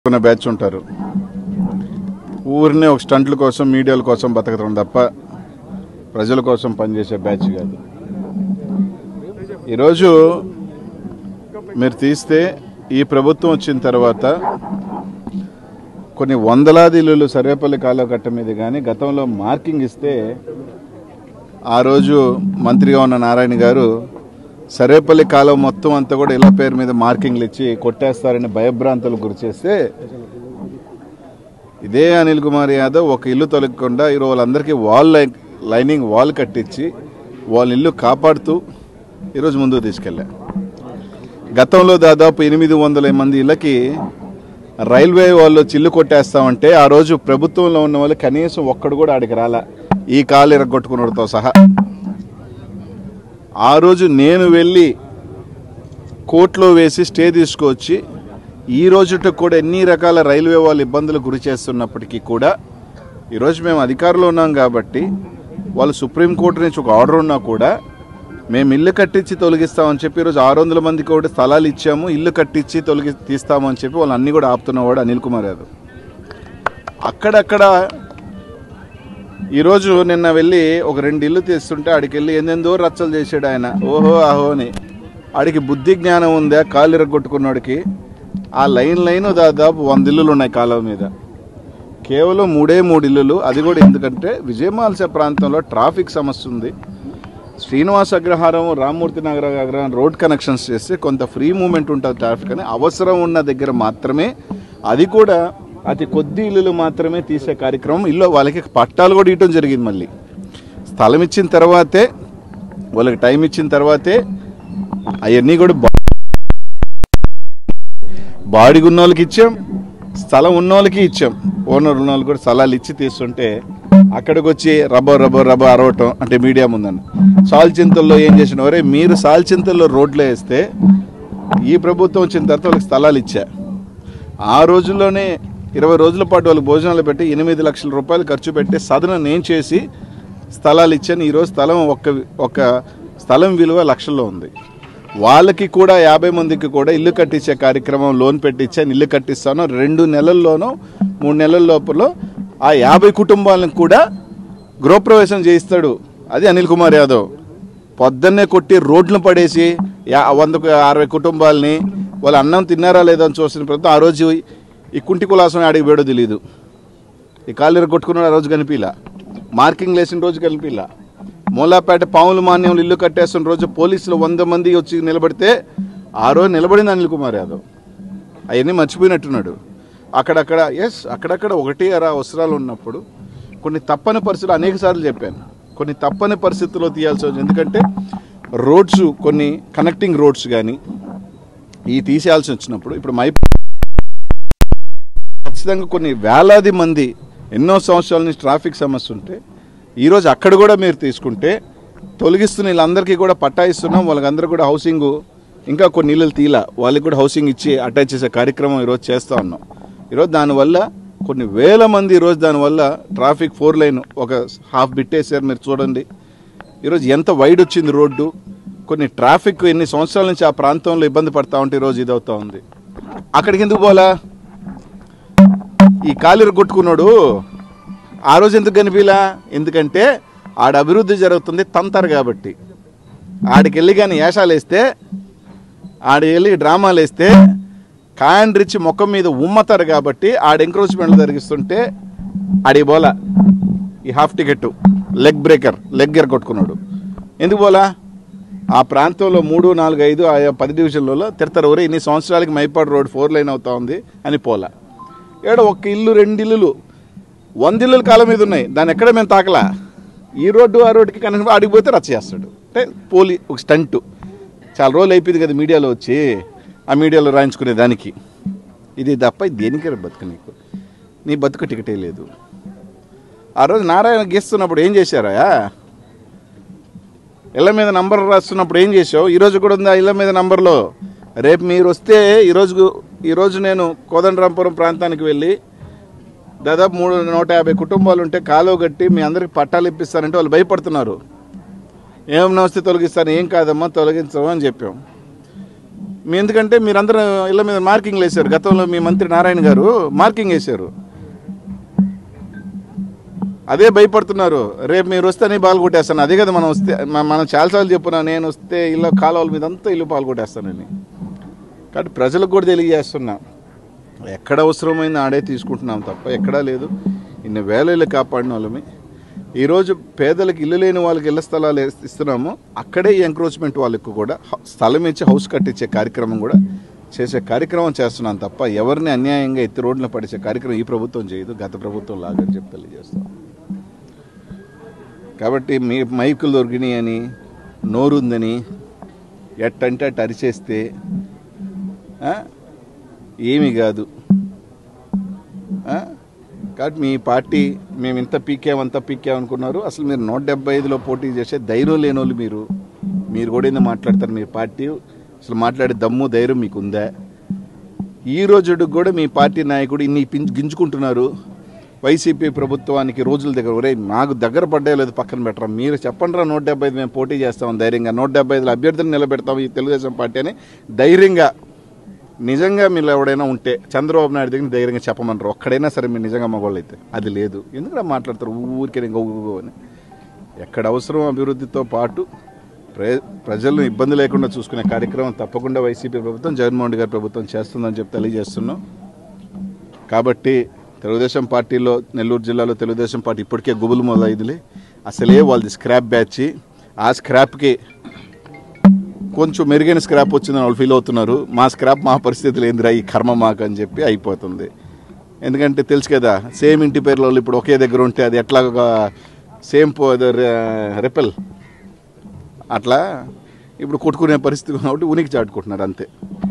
ఉన్న బ్యాచ్ ఉంటారు ఊరినే ఒక స్టంట్ల కోసం మీడియాల కోసం బతకడం తప్ప ప్రజల కోసం పనిచేసే బ్యాచ్ కాదు ఈరోజు మీరు తీస్తే ఈ ప్రభుత్వం వచ్చిన తర్వాత కొన్ని వందలాది ఇల్లులు సర్వేపల్లి కాలువ కట్ట మీద కానీ గతంలో మార్కింగ్ ఇస్తే ఆ రోజు మంత్రిగా ఉన్న నారాయణ గారు సర్వేపల్లి కాలువ మొత్తం అంతా కూడా ఇళ్ల పేరు మీద మార్కింగ్లు ఇచ్చి కొట్టేస్తారని భయభ్రాంతులు గురి చేస్తే ఇదే అనిల్ కుమార్ యాదవ్ ఒక ఇల్లు తొలగకుండా ఈరోజు వాళ్ళందరికీ వాల్ లై- లైనింగ్ వాల్ కట్టించి వాళ్ళ ఇల్లు కాపాడుతూ ఈరోజు ముందుకు తీసుకెళ్ళా గతంలో దాదాపు ఎనిమిది వందల మంది ఇళ్ళకి రైల్వే వాళ్ళు చిల్లు కొట్టేస్తామంటే ఆ రోజు ప్రభుత్వంలో ఉన్న వాళ్ళు కనీసం ఒక్కడు కూడా ఆడికి రాలా ఈ కాలు ఇరగొట్టుకున్నతో సహా ఆ రోజు నేను వెళ్ళి కోర్టులో వేసి స్టే తీసుకొచ్చి ఈ రోజుకి కూడా ఎన్ని రకాల రైల్వే వాళ్ళు ఇబ్బందులు గురి చేస్తున్నప్పటికీ కూడా ఈరోజు మేము అధికారంలో ఉన్నాం కాబట్టి వాళ్ళు సుప్రీంకోర్టు నుంచి ఒక ఆర్డర్ ఉన్నా కూడా మేము ఇల్లు కట్టించి తొలగిస్తామని చెప్పి ఈరోజు ఆరు వందల మందికి కూడా స్థలాలు ఇచ్చాము ఇల్లు కట్టించి తొలగి తీస్తామని చెప్పి వాళ్ళు అన్ని కూడా ఆపుతున్నవాడు అనిల్ కుమార్ యాదవ్ అక్కడక్కడ ఈరోజు నిన్న వెళ్ళి ఒక రెండు ఇల్లు తీస్తుంటే ఆడికి వెళ్ళి ఎందెందో రచ్చలు చేసాడు ఆయన ఓహో ఆహో అని ఆడికి బుద్ధి జ్ఞానం ఉందా కాలు ఇరగొట్టుకున్నాడికి ఆ లైన్ లైన్ దాదాపు వంద ఇల్లులు ఉన్నాయి కాలువ మీద కేవలం మూడే మూడు ఇల్లులు అది కూడా ఎందుకంటే విజయమాల్స ప్రాంతంలో ట్రాఫిక్ సమస్య ఉంది శ్రీనివాస అగ్రహారం రామ్మూర్తి నగర అగ్రహారం రోడ్ కనెక్షన్స్ చేస్తే కొంత ఫ్రీ మూమెంట్ ఉంటుంది ట్రాఫిక్ అని అవసరం ఉన్న దగ్గర మాత్రమే అది కూడా అతి కొద్ది ఇల్లులు మాత్రమే తీసే కార్యక్రమం ఇల్లు వాళ్ళకి పట్టాలు కూడా ఇవ్వడం జరిగింది మళ్ళీ స్థలం ఇచ్చిన తర్వాతే వాళ్ళకి టైం ఇచ్చిన తర్వాతే అవన్నీ కూడా బా- బాడిగ ఉన్న వాళ్ళకి ఇచ్చాం స్థలం ఉన్న వాళ్ళకి ఇచ్చాం ఓనర్ ఉన్న వాళ్ళకి కూడా స్థలాలు ఇచ్చి తీస్తుంటే అక్కడికి వచ్చి రబ్బో రబ్బో రబ్బో అరవటం అంటే మీడియా ముందని సాల్చింతల్లో ఏం చేసిన వరే మీరు సాల్చింతల్లో రోడ్లు వేస్తే ఈ ప్రభుత్వం వచ్చిన తర్వాత వాళ్ళకి స్థలాలు ఇచ్చా ఆ రోజుల్లోనే ఇరవై రోజుల పాటు వాళ్ళకి భోజనాలు పెట్టి ఎనిమిది లక్షల రూపాయలు ఖర్చు పెట్టి సదన నేను చేసి స్థలాలు ఇచ్చాను ఈరోజు స్థలం ఒక్క ఒక్క స్థలం విలువ లక్షల్లో ఉంది వాళ్ళకి కూడా యాభై మందికి కూడా ఇల్లు కట్టించే కార్యక్రమం లోన్ పెట్టించాను ఇల్లు కట్టిస్తాను రెండు నెలల్లోనో మూడు నెలల లోపల ఆ యాభై కుటుంబాలను కూడా గృహప్రవేశం చేయిస్తాడు అది అనిల్ కుమార్ యాదవ్ పొద్దున్నే కొట్టి రోడ్లను పడేసి యా వందకు అరవై కుటుంబాలని వాళ్ళు అన్నం తిన్నారా లేదా అని చూసిన ప్రభుత్వం ఆ రోజు ఈ కుంటి కులాసం ఆడికి వేడో తెలియదు ఈ కాళ్ళు కొట్టుకున్నాడు ఆ రోజు కనిపిలా మార్కింగ్ లేసిన రోజు కనిపిలా మూలాపేట పాముల మాన్యంలో ఇల్లు కట్టేస్తున్న రోజు పోలీసులు వంద మంది వచ్చి నిలబడితే ఆ రోజు నిలబడింది అనిల్ కుమార్ యాదవ్ అవన్నీ మర్చిపోయినట్టున్నాడు అక్కడక్కడ ఎస్ అక్కడక్కడ ఒకటి అరా అవసరాలు ఉన్నప్పుడు కొన్ని తప్పని పరిస్థితులు అనేక సార్లు చెప్పాను కొన్ని తప్పని పరిస్థితుల్లో తీయాల్సి వచ్చింది ఎందుకంటే రోడ్స్ కొన్ని కనెక్టింగ్ రోడ్స్ కానీ ఈ తీసేయాల్సి వచ్చినప్పుడు ఇప్పుడు మై ఖచ్చితంగా కొన్ని వేలాది మంది ఎన్నో సంవత్సరాల నుంచి ట్రాఫిక్ సమస్య ఉంటే ఈరోజు అక్కడ కూడా మీరు తీసుకుంటే తొలగిస్తున్న వీళ్ళందరికీ కూడా పట్టా ఇస్తున్నాం వాళ్ళకందరూ కూడా హౌసింగ్ ఇంకా కొన్ని ఇళ్ళు తీలా వాళ్ళకి కూడా హౌసింగ్ ఇచ్చి అటాచ్ చేసే కార్యక్రమం ఈరోజు చేస్తూ ఉన్నాం ఈరోజు దానివల్ల కొన్ని వేల మంది ఈరోజు దానివల్ల ట్రాఫిక్ ఫోర్ లైన్ ఒక హాఫ్ బిట్టేసారు మీరు చూడండి ఈరోజు ఎంత వైడ్ వచ్చింది రోడ్డు కొన్ని ట్రాఫిక్ ఎన్ని సంవత్సరాల నుంచి ఆ ప్రాంతంలో ఇబ్బంది పడతా ఉంటే ఈరోజు ఇది అవుతా ఉంది అక్కడికి ఎందుకు పోలా ఈ కాలిర కొట్టుకున్నాడు ఆ రోజు ఎందుకు కనిపిలా ఎందుకంటే ఆడ అభివృద్ధి జరుగుతుంది తంతరు కాబట్టి ఆడికి వెళ్ళి కానీ వేషాలు వేస్తే ఆడ వెళ్ళి డ్రామాలు వేస్తే కాండ్రిచ్చి మొక్క మీద ఉమ్మతారు కాబట్టి ఆడ ఎంక్రోచ్మెంట్లు జరిగిస్తుంటే ఆడికి పోలా ఈ half ticket leg breaker leg గెర్ కొట్టుకున్నాడు ఎందుకు పోలా ఆ ప్రాంతంలో మూడు నాలుగు ఐదు ఆయా పది డివిజన్లలో తిడతారు ఊరే ఇన్ని సంవత్సరాలకి మైపాడు రోడ్ ఫోర్ లైన్ అవుతా ఉంది అని పోలా ఏడ ఒక్క ఇల్లు రెండు ఇల్లులు వంద ఇల్లులు కాలం మీద ఉన్నాయి దాన్ని ఎక్కడ మేము తాకలా ఈ రోడ్డు ఆ రోడ్డుకి కనెక్షన్ అడిగిపోతే రచ్చ చేస్తాడు అంటే పోలీ ఒక స్టంట్ చాలా రోజులు అయిపోయింది కదా మీడియాలో వచ్చి ఆ మీడియాలో రాయించుకునే దానికి ఇది తప్ప దేనికి బతుకు నీకు నీ బతుకు టికెటే లేదు ఆ రోజు నారాయణ గీస్తున్నప్పుడు ఏం చేశారా ఇళ్ళ మీద నంబర్ రాస్తున్నప్పుడు ఏం చేసావు ఈరోజు కూడా ఉంది ఆ ఇళ్ళ మీద నంబర్లో రేపు మీరు వస్తే ఈరోజు ఈరోజు నేను కోదండరాంపురం ప్రాంతానికి వెళ్ళి దాదాపు మూడు నూట యాభై కుటుంబాలు ఉంటే కాలువ కట్టి మీ అందరికి పట్టాలు ఇప్పిస్తానంటే వాళ్ళు భయపడుతున్నారు ఏం నమస్తే తొలగిస్తాను ఏం కాదమ్మా తొలగించము అని చెప్పాం మీ ఎందుకంటే మీరందరూ ఇళ్ళ మీద మార్కింగ్లు వేశారు గతంలో మీ మంత్రి నారాయణ గారు మార్కింగ్ వేశారు అదే భయపడుతున్నారు రేపు మీరు వస్తే నేను పాలు కొట్టేస్తాను అదే కదా మనం వస్తే మ- మనం చాలాసార్లు చెప్పున్నా నేను వస్తే ఇల్లు కాలువల మీద అంతా ఇల్లు పాలు కొట్టేస్తానని కాబట్టి ప్రజలకు కూడా తెలియజేస్తున్నా ఎక్కడ అవసరమైంది ఆడే తీసుకుంటున్నాం తప్ప ఎక్కడా లేదు ఇన్ని వేల ఇల్లు కాపాడిన వాళ్ళమి ఈరోజు పేదలకు ఇల్లు లేని వాళ్ళకి ఇళ్ల స్థలాలు ఇస్- ఇస్తున్నాము అక్కడే ఈ ఎంక్రోచ్మెంట్ వాళ్ళకు కూడా హ- స్థలం ఇచ్చి హౌస్ కట్టించే కార్యక్రమం కూడా చేసే కార్యక్రమం చేస్తున్నాం తప్ప ఎవరిని అన్యాయంగా ఎత్తి రోడ్లను పడిచే కార్యక్రమం ఈ ప్రభుత్వం చేయదు గత ప్రభుత్వం లాగని చెప్పి తెలియజేస్తాం కాబట్టి మీ మైకులు దొరికినాయి అని నోరుందని ఎట్టంటే అట్ట అరిచేస్తే ఆ, ఏమీ కాదు ఆ? కాబట్టి మీ పార్టీ మేము ఇంత పీకాం అంత పీకాం అనుకున్నారు అసలు మీరు నూట డెబ్బై ఐదులో పోటీ చేసే ధైర్యం లేని వాళ్ళు మీరు మీరు కూడా ఏందో మాట్లాడతారు మీ పార్టీ అసలు మాట్లాడే దమ్ము ధైర్యం మీకు ఉందా ఈ రోజుకి కూడా మీ పార్టీ నాయకుడు ఇన్ని పిం- గింజుకుంటున్నారు వైసీపీ ప్రభుత్వానికి రోజుల దగ్గర ఒరే మాకు దగ్గర పడ్డా లేదు పక్కన పెట్టరా మీరు చెప్పండి రా నూట డెబ్బై ఐదు మేము పోటీ చేస్తాం ధైర్యంగా నూట డెబ్బై ఐదులో అభ్యర్థిని నిలబెడతాం ఈ తెలుగుదేశం పార్టీ అని ధైర్యంగా నిజంగా మీరు ఎవడైనా ఉంటే చంద్రబాబు నాయుడు దగ్గర ధైర్యంగా చెప్పమన్నారు ఒక్కడైనా సరే మీరు నిజంగా మగవాళ్ళు అయితే అది లేదు ఎందుకంటే మాట్లాడతారు ఊరికే ఇంకో అని ఎక్కడ అవసరం అభివృద్ధితో పాటు ప్ర ప్రజలను ఇబ్బంది లేకుండా చూసుకునే కార్యక్రమం తప్పకుండా వైసీపీ ప్రభుత్వం జగన్మోహన్ రెడ్డి గారి ప్రభుత్వం చేస్తుందని చెప్పి తెలియజేస్తున్నాం కాబట్టి తెలుగుదేశం పార్టీలో నెల్లూరు జిల్లాలో తెలుగుదేశం పార్టీ ఇప్పటికే గుబులు మొదలైదులే అసలే వాళ్ళది స్క్రాప్ బ్యాచ్ ఆ స్క్రాప్కి కొంచెం మెరుగైన స్క్రాప్ వచ్చిందని వాళ్ళు ఫీల్ అవుతున్నారు మా స్క్రాప్ మా పరిస్థితులు ఏందిరా ఈ కర్మ మాకు అని చెప్పి అయిపోతుంది ఎందుకంటే తెలుసు కదా సేమ్ ఇంటి పేర్ల వాళ్ళు ఇప్పుడు ఒకే దగ్గర ఉంటే అది ఎట్లా సేమ్ పో రెపెల్ అట్లా ఇప్పుడు కొట్టుకునే పరిస్థితి కాబట్టి ఉనికి చాటుకుంటున్నారు అంతే